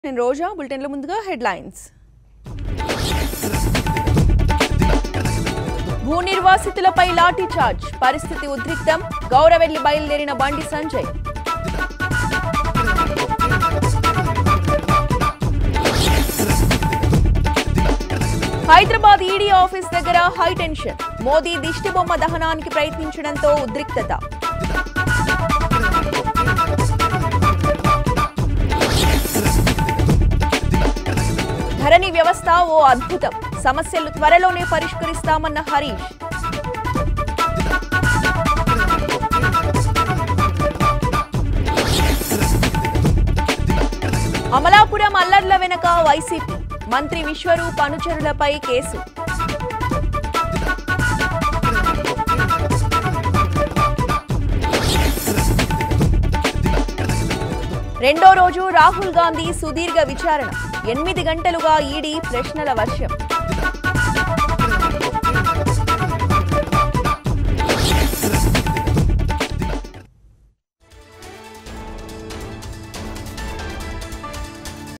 నేను రోజా బులెటిన్ల ముందుగా హెడ్లైన్స్ భూ నిర్వాసితులపై లాఠీ చార్జ్ పరిస్థితి ఉద్రిక్తం గౌరవెల్లి బయలుదేరిన బండి సంజయ్ హైదరాబాద్ ఈడీ ఆఫీస్ దగ్గర హై టెన్షన్ మోదీ దిష్టిబొమ్మ దహనానికి ప్రయత్నించడంతో ఉద్రిక్తత ధరణి వ్యవస్థ ఓ అద్భుతం సమస్యలు త్వరలోనే పరిష్కరిస్తామన్న హరీష్ అమలాపురం అల్లర్ల వెనక వైసీపీ మంత్రి విశ్వరూప్ అనుచరులపై కేసు రెండో రోజు రాహుల్ గాంధీ సుదీర్ఘ విచారణ ఎనిమిది గంటలుగా ఈడీ ప్రశ్నల వర్షం